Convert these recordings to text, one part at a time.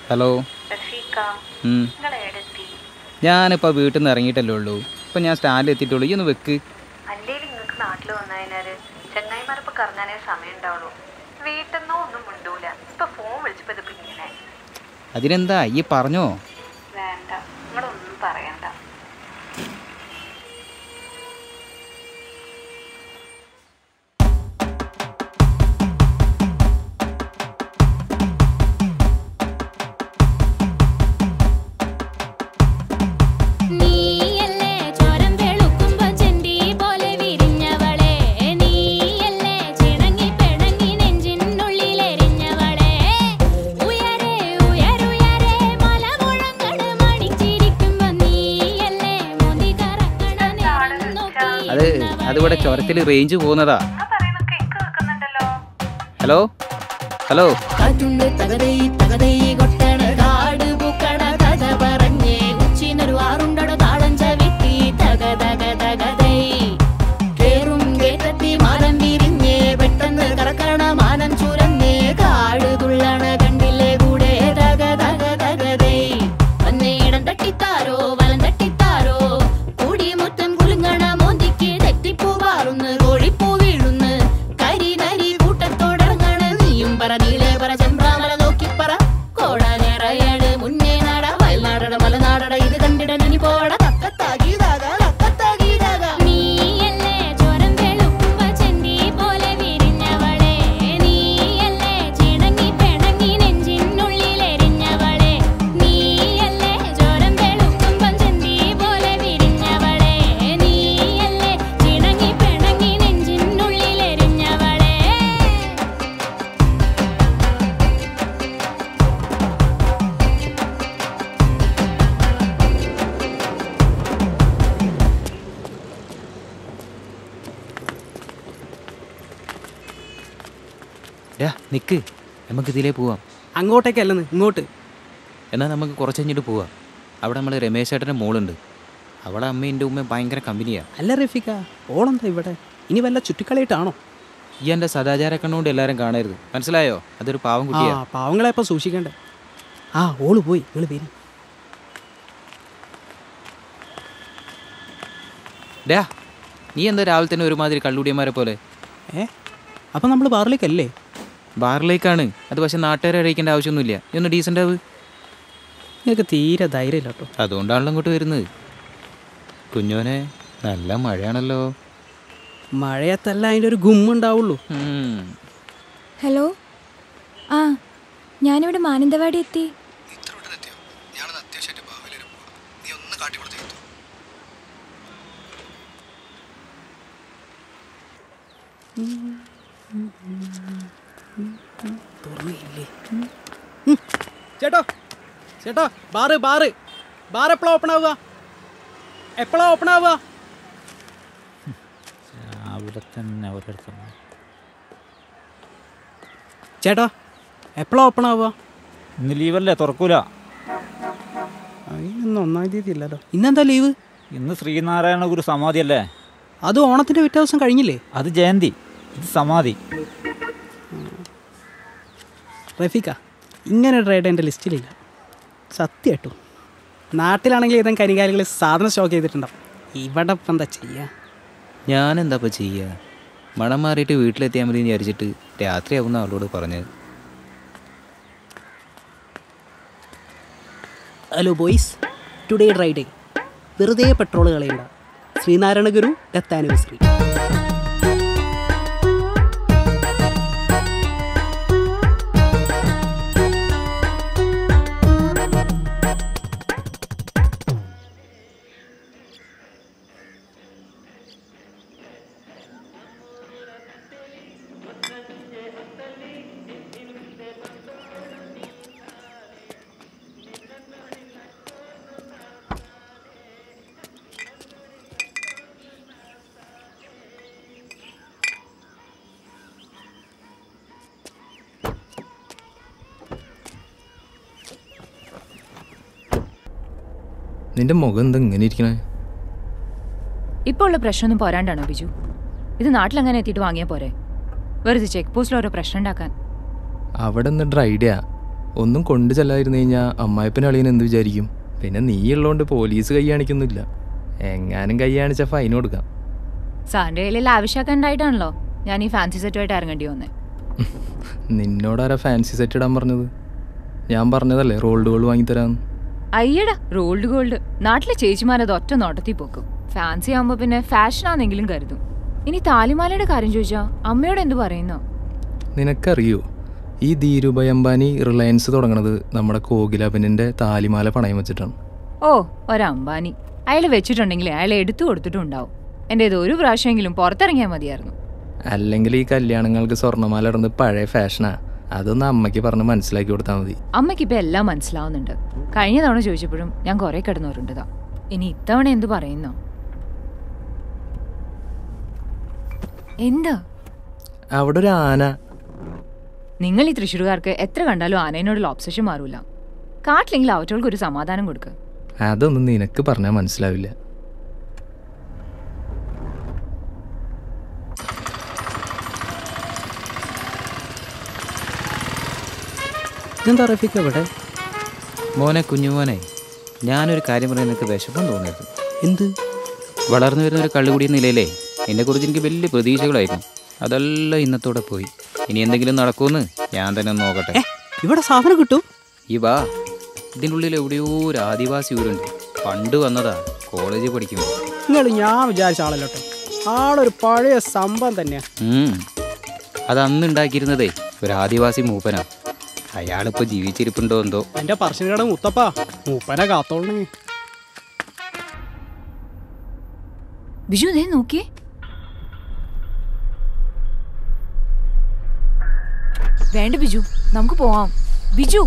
Hello റഫീക്ക ഉം. നിങ്ങൾ എവിടെത്തി ഞാനിപ്പോൾ വീട്ടിൽ നിന്ന് ഇറങ്ങിയിട്ടല്ലേ ഉള്ളൂ ഇപ്പം ഞാൻ സ്റ്റാൻഡിൽ എത്തിയിട്ടുള്ളൂ ഈ ഒന്ന് വെക്ക് അല്ലേലും നിങ്ങൾക്ക് നാട്ടിൽ വന്നതിനാല് ചെങ്ങായിമാരിപ്പോ കറങ്ങാനേ സമയം ഉണ്ടാവുള്ളൂ വീട്ടിൽ നിന്നോ ഒന്നും മിണ്ടൂല ഇപ്പൊ ഫോൺ വിളിച്ചപ്പോ ഇതിപ്പോ ഇങ്ങനെ അതിനെന്താ ഈ പറഞ്ഞോ വേണ്ട നിങ്ങളൊന്നും പറയണ്ട നീയല്ലേ ചോരം വെളുക്കുമ്പോ ചെണ്ടി പോലെ വിരിഞ്ഞവളെ നീയല്ലേ ചിണങ്ങി പിണങ്ങി നെഞ്ചിനുള്ളിലെരിഞ്ഞവളെ ഉയരെ ഉയരുയരെ മലമുഴങ്ങട് മണിച്ചിരിക്കുമ്പോ നീയല്ലേ മുതി കറക്കണ നേരം നോക്കി അത് അതിവിടെ ചുരത്തിൽ റേഞ്ച് പോകുന്നതാ നിങ്ങൾ പറയുന്നൊക്കെ എനിക്ക് കേൾക്കുന്നുണ്ടല്ലോ ഹലോ ഹലോ കാറ്റുണ്ട് തകതൈ തകതൈ കൊട്ടണ കാട് പൂക്കണ കഥ പറഞ്ഞേ ഉച്ചിനൊരു ആറുണ്ടട താളം ചവിട്ടി തക തക തകതൈ കേറും കേട്ടത്തി മാനം വിരിഞ്ഞേ പെട്ടെന്ന് കറക്കണ മാനം ചുരന്നേ കാട് തുള്ളണ കണ്ടില്ലേ കൂടെ തക തക തകതൈ വന്നേ ഇടം തട്ടിത്താരോ വലം തട്ടിത്താരോ കൂടി മുറ്റം കുലുങ്ങണ മോന്തിക്ക് തെറ്റിപ്പൂ പാറുന്ന് കോഴിപ്പൂ വീഴുന്ന് കരി നരി കൂട്ടത്തോടങ്ങണ നീയും പറ നീലേ പറ ചെമ്പ്രാമല നോക്കി പറ കോട നേറയാട് മുന്നേ നാട വയൽനാടട മലനാടട ഇത് കണ്ടിട ഇനി പോട തക്കത്താകീതാക തക്കത്താകീതാക നീയല്ലേ ചോരം വെളുക്കുമ്പ ചെന്തി പോലെ വിരിഞ്ഞവളെ നീയല്ലേ ചിണങ്ങി പിണങ്ങി നെഞ്ചിനുള്ളിലെരിഞ്ഞവളെ നീയല്ലേ ചോരം വെളുക്കുമ്പം ചെന്തി പോലെ വിരിഞ്ഞവളെ നീയല്ലേ ചിണങ്ങി പിണങ്ങി നെഞ്ചിനുള്ളിലെരിഞ്ഞവളെ യാ നിക്ക് നമുക്ക് ഇതിലേ പോവാം അങ്ങോട്ടേക്കല്ലെന്ന് ഇങ്ങോട്ട് എന്നാൽ നമുക്ക് കുറച്ച് കഴിഞ്ഞിട്ട് പോവാം അവിടെ നമ്മൾ രമേശ് ചേട്ടൻ്റെ മോളുണ്ട് അവളെ അമ്മയും എൻ്റെ ഉമ്മയും ഭയങ്കര കമ്പനിയാണ് അല്ല റഫീക്ക ഓളെന്താ ഇവിടെ ഇനി വല്ല ചുറ്റിക്കളിയിട്ടാണോ ഈ എൻ്റെ സദാചാര കണ്ണുകൊണ്ട് എല്ലാവരും കാണരുത് മനസ്സിലായോ അതൊരു പാവം ആ കുട്ടിയാ പാവങ്ങളെ ഇപ്പൊ സൂക്ഷിക്കണ്ടേ ആ ഓള് പോയി നിങ്ങൾ വരും ഡാ നീ എന്താ രാവിലെ തന്നെ ഒരുമാതിരി കള്ളുടിയന്മാരെ പോലെ ഏ അപ്പം നമ്മൾ ബാറിലേക്കല്ലേ ബാറിലേക്കാണ് അത് പക്ഷെ നാട്ടുകാരെ അറിയിക്കേണ്ട ആവശ്യമൊന്നുമില്ല നീ ഒന്ന് ഡീസൻ്റ് ആവ് നിങ്ങൾക്ക് തീരെ ധൈര്യമില്ല കേട്ടോ അതുകൊണ്ടാണല്ലോ ഇങ്ങോട്ട് വരുന്നത് കുഞ്ഞോനെ നല്ല മഴയാണല്ലോ മഴയത്തല്ല അതിൻ്റെ ഒരു ഗുമ്മുണ്ടാവുള്ളൂ ഉം. ഹലോ ആ ഞാനിവിടെ മാനന്തവാടി എത്തി ചേട്ടോ ചേട്ടോ ബാറ് ബാറ് ബാർ എപ്പോഴാ ഓപ്പൺ ആവുക എപ്പോഴാ ഓപ്പൺ ആവുക അവിടെ തന്നെ ഒരിടത്ത് ചേട്ടാ എപ്പോഴാ ഓപ്പൺ ആവുക ഇന്ന് ലീവല്ലേ തുറക്കൂല അതിനൊന്നും ഒന്നാം തീയതി ഇല്ലല്ലോ ഇന്നെന്താ ലീവ് ഇന്ന് ശ്രീനാരായണ ഗുരു സമാധിയല്ലേ അത് ഓണത്തിൻ്റെ പിറ്റേ ദിവസം കഴിഞ്ഞില്ലേ അത് ജയന്തി ഇത് സമാധി റഫീക്ക ഇങ്ങനെ ഒരു റൈഡ് എൻ്റെ ലിസ്റ്റിലില്ല സത്യമായിട്ടും നാട്ടിലാണെങ്കിൽ ഇതും കരികാലികൾ സാധനം സ്റ്റോക്ക് ചെയ്തിട്ടുണ്ടാവും ഇവിടെ ഇപ്പം എന്താ ചെയ്യുക ഞാനെന്താ ഇപ്പം ചെയ്യുക മണം മാറിയിട്ട് വീട്ടിലെത്തിയാൽ മതി എന്ന് വിചാരിച്ചിട്ട് രാത്രിയാവുന്ന അവളോട് പറഞ്ഞത് ഹലോ ബോയ്സ് ടുഡേ റൈഡേ വെറുതെ പെട്രോൾ കളയണ്ട ശ്രീനാരായണ ഗുരു ഡെത്ത് ആനിവേഴ്സറി നിന്റെ മുഖം എന്താ ഇങ്ങനെ ഇരിക്കണേ ഇപ്പോൾ ഉള്ള പ്രശ്നമൊന്നും പോരാണ്ടാണോ ബിജു ഇത് നാട്ടിലങ്ങനെ എത്തിയിട്ട് വാങ്ങിയാൽ പോരെ വെറുതെ ചെക്ക് പോസ്റ്റിൽ ഓരോ പ്രശ്നം ഉണ്ടാക്കാൻ അവിടെ നിന്നിട്ട് ഐഡിയ ഒന്നും കൊണ്ടു ചെല്ലാതിരുന്നു കഴിഞ്ഞാൽ അമ്മായപ്പൻ അളിയൻ എന്ത് വിചാരിക്കും പിന്നെ നീ ഉള്ളതുകൊണ്ട് പോലീസ് കൈ കാണിക്കുന്നില്ല എങ്ങാനും കൈ കാണിച്ചാൽ ഫൈൻ കൊടുക്കാം സാറിന്റെ കയ്യിൽ ലാവിഷാക്കാൻ ഉണ്ടായിട്ടാണല്ലോ ഞാൻ ഈ ഫാൻസി സെറ്റുമായിട്ട് ഇറങ്ങേണ്ടി വന്നേ നിന്നോടാരാ ഫാൻസി സെറ്റ് ഇടാൻ പറഞ്ഞത് ഞാൻ പറഞ്ഞതല്ലേ റോൾഡ് ഗോൾഡ് വാങ്ങിത്തരാന്ന് അയ്യടാ റോൾഡ് ഗോൾഡ് നാട്ടിലെ ചേച്ചിമാരത് ഒറ്റ നോട്ടത്തിൽ പോക്കും ഫാൻസി ആകുമ്പോ പിന്നെ ഫാഷനാണെങ്കിലും കരുതും ഇനി താലിമാലയുടെ കാര്യം ചോദിച്ചാ അമ്മയോട് എന്ത് പറയുന്നോ നിനക്കറിയോ ഈ ധീരുഭായ് അംബാനി റിലയൻസ് തുടങ്ങണത് നമ്മുടെ കോകിലാപനിൻ്റെ താലിമാല പണയം വെച്ചിട്ടാണ് ഓ ഒരമ്പാനി അയാൾ വെച്ചിട്ടുണ്ടെങ്കിൽ അയാൾ എടുത്തു കൊടുത്തിട്ടും ഉണ്ടാവും എൻ്റെ ഇത് ഒരു പ്രാവശ്യമെങ്കിലും പുറത്തിറങ്ങിയാൽ മതിയായിരുന്നു അല്ലെങ്കിൽ ഈ കല്യാണങ്ങൾക്ക് സ്വർണ്ണമാല ഇടുന്നത് പഴയ ഫാഷനാ അതൊന്ന് അമ്മയ്ക്ക് പറഞ്ഞ് മനസ്സിലാക്കി കൊടുത്താൽ മതി അമ്മയ്ക്ക് ഇപ്പം എല്ലാം മനസ്സിലാവുന്നുണ്ട് കഴിഞ്ഞ തവണ ചോദിച്ചപ്പോഴും ഞാൻ കുറേ കിടന്നവരുണ്ടതാ ഇനി ഇത്തവണ എന്ത് പറയുന്നോ എന്താ അവിടെ ഒരു ആന നിങ്ങൾ ഈ തൃശ്ശൂർകാർക്ക് എത്ര കണ്ടാലും ആനയോടുള്ള ഒബ്സഷൻ മാറൂല കാട്ടിലെങ്കിൽ അവറ്റോൾക്ക് ഒരു സമാധാനം കൊടുക്കുക അതൊന്നും നിനക്ക് പറഞ്ഞാൽ മനസ്സിലാവില്ല ഇതെന്താ റഫീഖ ഇവിടെ മോനെ കുഞ്ഞുമോനെ ഞാനൊരു കാര്യം പറയാൻ എനിക്ക് വിഷമം തോന്നിയത് എന്ത് വളർന്നു വരുന്ന ഒരു കള്ളുകുടി നിലയിലേ എന്നെക്കുറിച്ച് എനിക്ക് വലിയ പ്രതീക്ഷകളായിരുന്നു അതെല്ലാം ഇന്നത്തോടെ പോയി ഇനി എന്തെങ്കിലും നടക്കുമെന്ന് ഞാൻ തന്നെ ഒന്ന് നോക്കട്ടെ ഏ ഇവിടെ സാധനം കിട്ടും ഈ വാ ഇതിൻ്റെ ഉള്ളിൽ എവിടെയോ ഒരു ആദിവാസി ഊരുണ്ട് പണ്ട് വന്നതാ കോളേജിൽ പഠിക്കുമ്പോൾ നിങ്ങൾ ഞാൻ വിചാരിച്ച ആളല്ലോ കേട്ടോ ആളൊരു പഴയ സംഭവം തന്നെയാ ഉം. അത് അന്ന് ഉണ്ടാക്കിയിരുന്നതേ ഒരു ആദിവാസി മൂപ്പനാ അയാളിപ്പോൾ ജീവിച്ചിരിപ്പുണ്ടോ എന്തോ എന്റെ പറശ്ശിനിക്കട മുത്തപ്പാ മൂപ്പനെ കാത്തോളണേ ബിജു ദേ നോക്കിയേ വേണ്ട ബിജു നമുക്ക് പോവാം ബിജു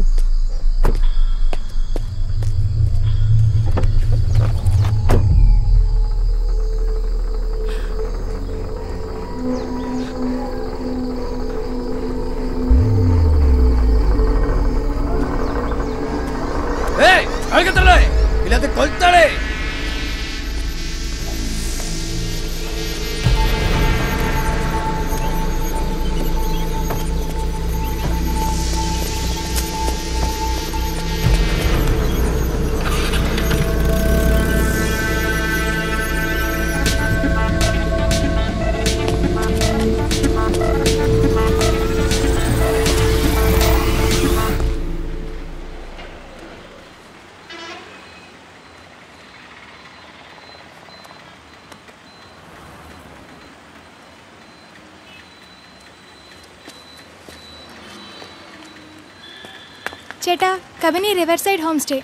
ചേട്ടാ Kabani river side home stay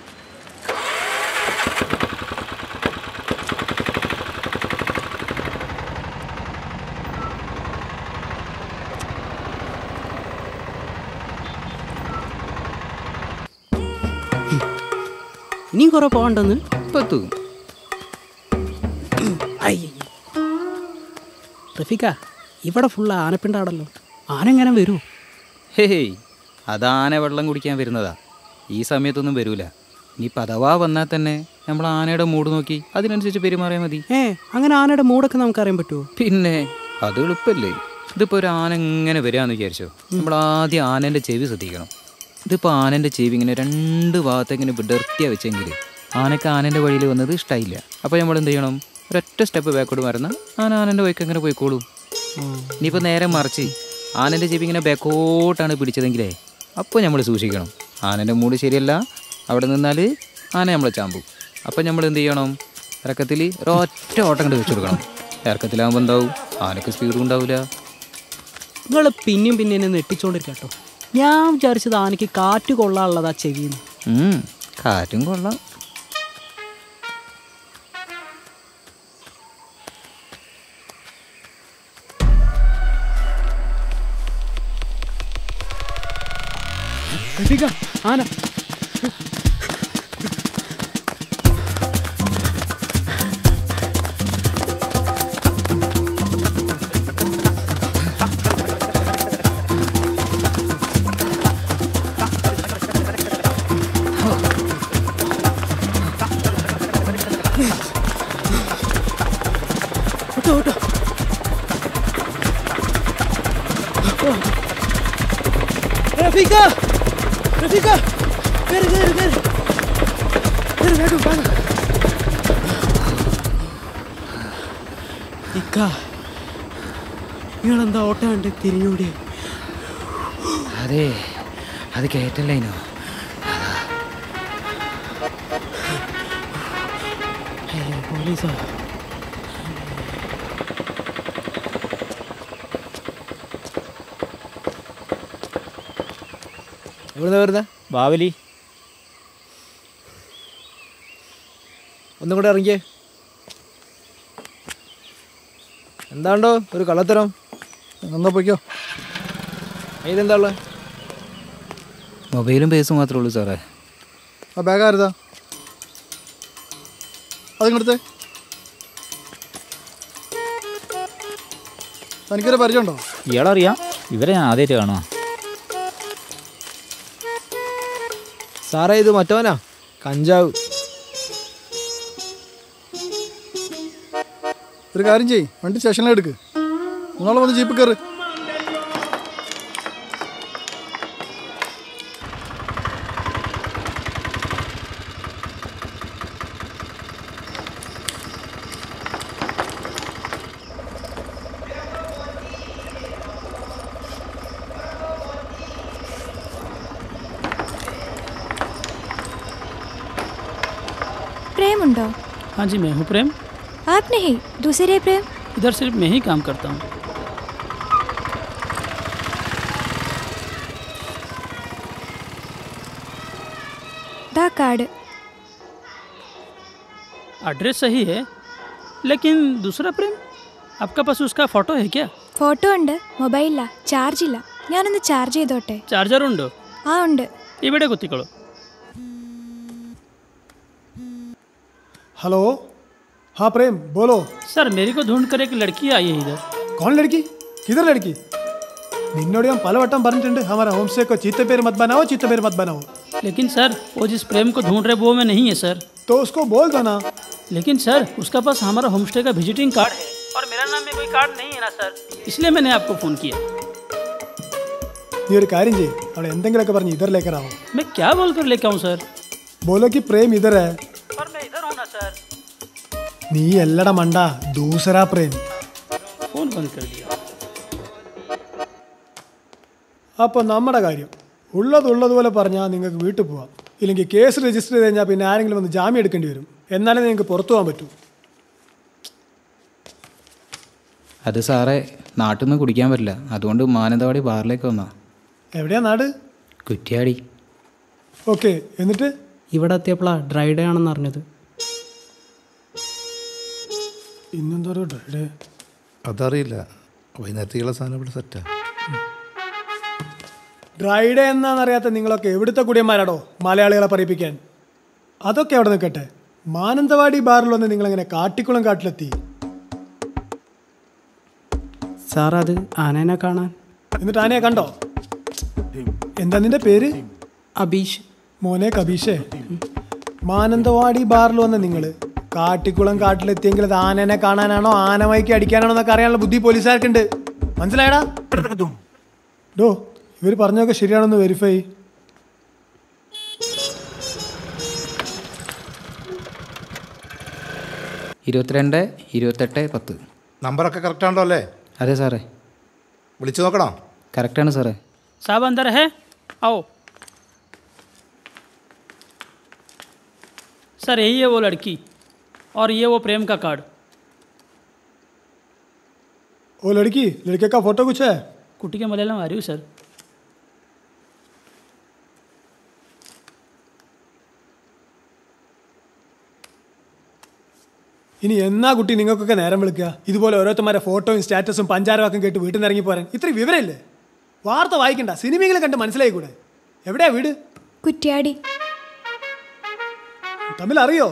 ഇനിയും കുറെ പോകണ്ടെന്ന് ഇപ്പം എത്തും റഫീക്ക ഇവിടെ ഫുള്ള് ആനപ്പിണ്ടാടല്ലോ ആന എങ്ങനെ വരൂ ഹേയ് അത് ആന വെള്ളം കുടിക്കാൻ വരുന്നതാ ഈ സമയത്തൊന്നും വരൂല ഇനി പതവാ വന്നാൽ തന്നെ നമ്മൾ ആനയുടെ മൂഡ് നോക്കി അതിനനുസരിച്ച് പെരുമാറിയാൽ മതി ഏ അങ്ങനെ ആനയുടെ മൂടൊക്കെ നമുക്ക് അറിയാൻ പറ്റുമോ പിന്നെ അത് എളുപ്പല്ലേ ഇതിപ്പോൾ ഒരു ആന ഇങ്ങനെ വരികയെന്ന് വിചാരിച്ചോ നമ്മൾ ആദ്യം ആനൻ്റെ ചെവി ശ്രദ്ധിക്കണം ഇതിപ്പോൾ ആനൻ്റെ ചെവി ഇങ്ങനെ രണ്ട് ഭാഗത്ത് ഇങ്ങനെ വിടർത്തിയാ വെച്ചെങ്കിൽ ആനക്ക് ആനൻ്റെ വഴിയിൽ വന്നത് ഇഷ്ടമായില്ല അപ്പോൾ നമ്മൾ എന്ത് ചെയ്യണം ഒരൊറ്റ സ്റ്റെപ്പ് ബാക്കോട്ട് മറന്ന ആന ആനൻ്റെ വഴിക്ക് അങ്ങനെ പോയിക്കോളൂ ഇനിയിപ്പോൾ നേരെ മറിച്ച് ആനൻ്റെ ചെവി ഇങ്ങനെ ബാക്കോട്ടാണ് പിടിച്ചതെങ്കിലേ അപ്പോൾ നമ്മൾ സൂക്ഷിക്കണം ആനൻ്റെ മൂഡ് ശരിയല്ല അവിടെ നിന്നാൽ ആന നമ്മളെ ചാമ്പു അപ്പോൾ നമ്മൾ എന്ത് ചെയ്യണം ഇറക്കത്തിൽ ഒരൊറ്റ ഓട്ടം കണ്ട് വെച്ച് കൊടുക്കണം ഇറക്കത്തിലാകുമ്പോൾ എന്താവും ആനക്ക് സ്പീഡും ഉണ്ടാവില്ല നിങ്ങൾ പിന്നെയും പിന്നെ എന്നെ നെട്ടിച്ചോണ്ടിരിക്കുക കേട്ടോ ഞാൻ വിചാരിച്ചത് ആനയ്ക്ക് കാറ്റ് കൊള്ളാനുള്ളതാ ചെവിന്ന് ഉം, കാറ്റും കൊള്ളാം റഫീക്ക ആന ഓട്ടോ ഓട്ടോ റഫീക്ക റഫീഖ കയറി കയറി കയറി കയറി വേഗം വേഗം ഇക്ക നിങ്ങളെന്താ ഓട്ടം കണ്ട് തിരിഞ്ഞൂടി അതെ അത് കേട്ടല്ലേനോ പോലീസാ എവിടുന്ന വരുന്നത് ബാവലി ഒന്നും കൂടെ ഇറങ്ങിയേ എന്താണ്ടോ ഒരു കള്ളത്തരം എന്നാ പോയിക്കോ അതിലെന്താ ഉള്ളത് മൊബൈലും പേസും മാത്രമേ ഉള്ളൂ സാറേ ആ ബാഗ് ആരുതാ അതിങ്ങടുത്ത് തനിക്കൊരു പരിചയമുണ്ടോ ഇയാളറിയാം ഇവരെ ഞാൻ ആദ്യമായിട്ട് കാണുക സാറേ ഇത് മറ്റവനാ കഞ്ചാവ് ഒരു കാര്യം ചെയ്യ് വണ്ടി സ്റ്റേഷനിൽ എടുക്ക് മൂന്നാളെ വന്ന് ജീപ്പ് കയറ് प्रेम उണ്ടോ हाँ जी मैं हूँ प्रेम आप नहीं दूसरे प्रेम इधर सिर्फ मैं ही काम करता हूँ दा कार्ड एड्रेस सही है लेकिन दूसरा प्रेम आपका पास उसका फोटो है क्या ഫോട്ടോ ഉണ്ട് മൊബൈലിലാ ചാർജ് ഇല്ല ഞാനൊന്ന് ചാർജ് ചെയ്തോട്ടെ चार्जर उंडो ആ ഉണ്ട് ഇവിടെ കുത്തിക്കോളൂ हेलो हाँ प्रेम बोलो सर मेरे को ढूंढ कर एक लड़की आई है इधर कौन लड़की किधर लड़की നിന്നോട് ഞാൻ പലവട്ടം പറഞ്ഞിട്ടുണ്ട് हमारा होम स्टे को चीते पेर मत बनाओ चीते पेर मत बनाओ लेकिन सर वो जिस प्रेम को ढूंढ रहे वो में नहीं है सर तो उसको बोल दो ना लेकिन सर उसका पास हमारा होम स्टे का विजिटिंग कार्ड है और मेरा नाम में कोई कार्ड नहीं है ना सर इसलिए मैंने आपको फ़ोन किया നീ ഒരു കാര്യം ചെയ്യ് അവളെ എന്തെങ്കിലുമൊക്കെ പറഞ്ഞ് ഇതറിലേക്കറാവോ मैं क्या बोल कर लेके आऊँ सर बोलो कि प्रेम इधर है पर मैं इधर हूँ ना सर നീ എല്ലട മണ്ട ദൂസരാ പ്രേം फ़ोन बंद कर दिया അപ്പോൾ നമ്മുടെ കാര്യം ഉള്ളത് ഉള്ളതുപോലെ പറഞ്ഞാൽ നിങ്ങൾക്ക് വീട്ടിൽ പോവാം ഇല്ലെങ്കിൽ കേസ് രജിസ്റ്റർ ചെയ്ത് കഴിഞ്ഞാൽ പിന്നെ ആരെങ്കിലും വന്ന് ജാമ്യം എടുക്കേണ്ടി വരും എന്നാലേ നിങ്ങൾക്ക് പുറത്തു പോകാൻ പറ്റൂ അത് സാറേ നാട്ടിൽ നിന്ന് കുടിക്കാൻ പറ്റില്ല അതുകൊണ്ട് മാനന്തവാടി ബാറിലേക്ക് വന്നാ എവിടെയാ നാട് കുറ്റ്യാടി ഓക്കെ എന്നിട്ട് ഇവിടെ എത്തിയപ്പോഴാണ് ഡ്രൈ ഡേ ആണെന്ന് അറിഞ്ഞത് ഇന്നെന്തോ ഡേ അതറിയില്ല വൈകുന്നേരത്തേക്കുള്ള സാധനം ഇവിടെ സെറ്റാ ഡ്രൈ ഡേ എന്നാണെന്നറിയാത്ത നിങ്ങളൊക്കെ എവിടുത്തെ കുടിയന്മാരാടോ മലയാളികളെ പറയിപ്പിക്കാൻ അതൊക്കെ അവിടെ നിൽക്കട്ടെ മാനന്തവാടി ബാറിൽ വന്ന് നിങ്ങളെങ്ങനെ കാട്ടിക്കുളം കാട്ടിലെത്തി സാർ അത് ആനേനെ കാണാൻ എന്നിട്ട് ആനയെ കണ്ടോ എന്താ നിന്റെ പേര് അബീഷ് മോനെ കബീഷേ മാനന്തവാടി ബാറിൽ വന്ന നിങ്ങൾ കാട്ടിക്കുളം കാട്ടിലെത്തിയെങ്കിൽ അത് ആനനെ കാണാനാണോ ആനമൈക്ക് അടിക്കാനാണോ എന്നൊക്കെ അറിയാനുള്ള ബുദ്ധി പോലീസുകാർക്കുണ്ട് മനസ്സിലായടാ ഡോ ഇവർ പറഞ്ഞതൊക്കെ ശരിയാണെന്ന് വെരിഫൈ ഇരുപത്തിരണ്ട് ഇരുപത്തെട്ട് പത്ത് നമ്പറൊക്കെ കറക്റ്റ് ആണല്ലോ അല്ലേ അതെ സാറേ വിളിച്ചു നോക്കണോ കറക്റ്റാണ് സാറേ साहब अंदर है आओ सर यही है वो लड़की और ये वो प्रेम का कार्ड ओ लड़की लड़के का फोटो कुछ है कुटी के मलयालम आ रही हूँ सर ഇനി എന്നാ കുട്ടി നിങ്ങൾക്കൊക്കെ നേരം വിളിക്കുക ഇതുപോലെ ഓരോരുത്തന്മാരെ ഫോട്ടോയും സ്റ്റാറ്റസും പഞ്ചാരവാക്കും കേട്ട് വീട്ടിൽ നിന്ന് ഇറങ്ങി പോരാൻ ഇത്രയും വിവരമില്ലേ വാർത്ത വായിക്കണ്ട സിനിമയെങ്കിലും കണ്ട് മനസ്സിലായി കൂടെ എവിടെയാ വീട് കുറ്റ്യാടി തമ്മിൽ അറിയോ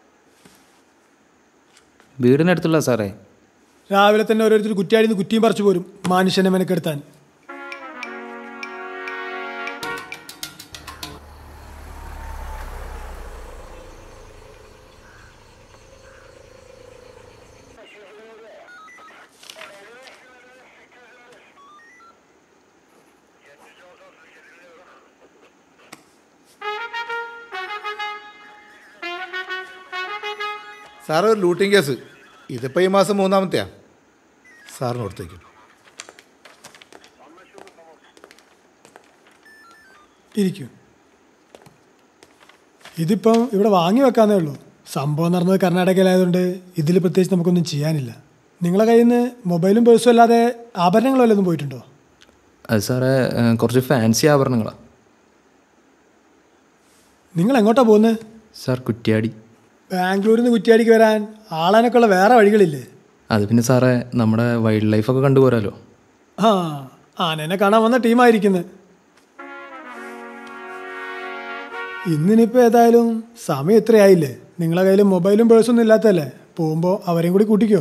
വീടിനടുത്തുള്ള സാറേ രാവിലെ തന്നെ ഓരോരുത്തർ കുറ്റിയാടിന്ന് കുറ്റിയും പറിച്ചു പോരും മനുഷ്യനെ മെനക്കെടുത്താൻ സാറ് ഒരു ലൂട്ടിങ് കേസ് ഇതിപ്പോൾ ഈ മാസം മൂന്നാമത്തെയാ സാറിന് കൊടുത്തേക്കും ഇരിക്കൂ ഇതിപ്പം ഇവിടെ വാങ്ങി വെക്കാന്നേ ഉള്ളൂ സംഭവം നടന്നത് കർണാടകയിലായതുകൊണ്ട് ഇതിൽ പ്രത്യേകിച്ച് നമുക്കൊന്നും ചെയ്യാനില്ല നിങ്ങളെ കയ്യിൽ നിന്ന് മൊബൈലും പേഴ്സും അല്ലാതെ ആഭരണങ്ങൾ വല്ലതും പോയിട്ടുണ്ടോ അത് സാറേ ഏഹ്, കുറച്ച് ഫാൻസി ആഭരണങ്ങളാണ് നിങ്ങൾ എങ്ങോട്ടാ പോകുന്നത് സാർ കുറ്റ്യാടി ബാംഗ്ലൂരിൽ നിന്ന് കുറ്റിയാടിക്ക് വരാൻ ആളാനൊക്കെയുള്ള വേറെ വഴികളില്ലേ അത് പിന്നെ സാറേ നമ്മുടെ വൈൽഡ് ലൈഫൊക്കെ കണ്ടുപോരാലോ ആ ആനേനെ കാണാൻ വന്ന ടീമായിരിക്കുന്നത് ഇന്നിനിപ്പോൾ ഏതായാലും സമയം ഇത്രയായില്ലേ നിങ്ങളെ കയ്യിൽ മൊബൈലും പേഴ്സൊന്നും ഇല്ലാത്തല്ലേ പോകുമ്പോൾ അവരെയും കൂടി കൂട്ടിക്കോ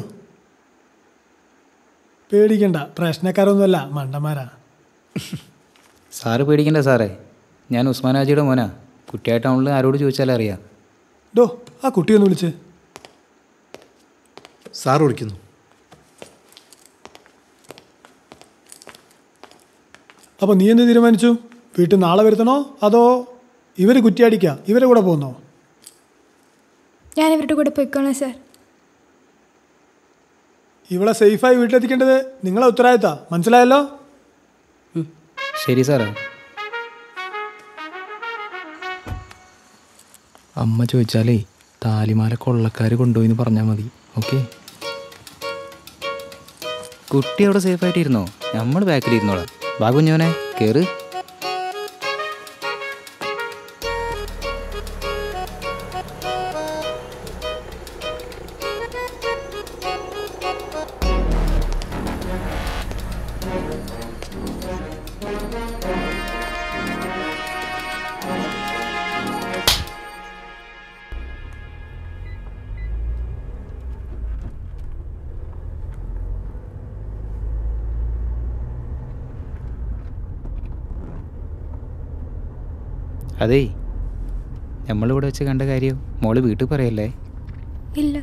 പേടിക്കണ്ട പ്രശ്നക്കാരൊന്നുമല്ല മണ്ടന്മാരാ സാറ് പേടിക്കണ്ട സാറേ ഞാൻ ഉസ്മാൻ ഹാജിയുടെ മോനാ കുട്ടിയായ ടൗണിൽ ആരോട് ചോദിച്ചാലും അറിയാം ഡോ ആ കുട്ടിയൊന്ന് വിളിച്ച് സാർ വിളിക്കുന്നു അപ്പോൾ നീ എന്ത് തീരുമാനിച്ചു വീട്ടിൽ നാളെ വരുത്തണോ അതോ ഇവർ കുറ്റിയാടിക്കാ ഇവരെ കൂടെ പോകുന്നോ ഞാൻ ഇവരുടെ കൂടെ പോയിക്കോളാം സാർ ഇവളെ സേഫായി വീട്ടിലെത്തിക്കേണ്ടത് നിങ്ങളെ ഉത്തരവാദിത്താ മനസ്സിലായല്ലോ ശരി സാറേ അമ്മ ചോദിച്ചാലേ താലിമാല കൊള്ളക്കാർ കൊണ്ടുപോയി എന്ന് പറഞ്ഞാൽ മതി ഓക്കെ കുട്ടി അവിടെ സേഫായിട്ട് ഇരുന്നോ നമ്മൾ ബാക്കിൽ ഇരുന്നോളാം വാ കുഞ്ഞോനെ കയറ് അതേ നമ്മളിവിടെ വെച്ച് കണ്ട കാര്യം മോള് വീട്ടിൽ പറയല്ലേ ഇല്ല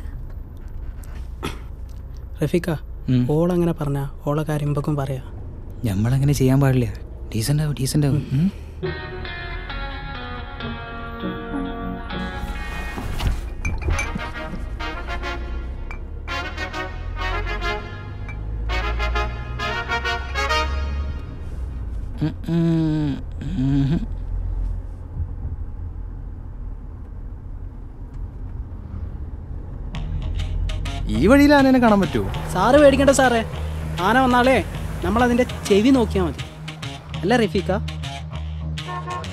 റഫീക്ക ഉം. ഓളങ്ങനെ പറഞ്ഞ ഓളെ കാര്യം ഇമ്പക്കും പറയാ നമ്മളങ്ങനെ ചെയ്യാൻ പാടില്ല ഡീസൻ്റ് ആവും ഡീസൻ്റ് ആവും ഉം. ഉം, ഉം, ഉം. ഈ വഴിയിൽ ആനേനെ കാണാൻ പറ്റുമോ സാറ് പേടിക്കണ്ട സാറേ ആന വന്നാലേ നമ്മളതിൻ്റെ ചെവി നോക്കിയാൽ മതി അല്ല റഫീക്ക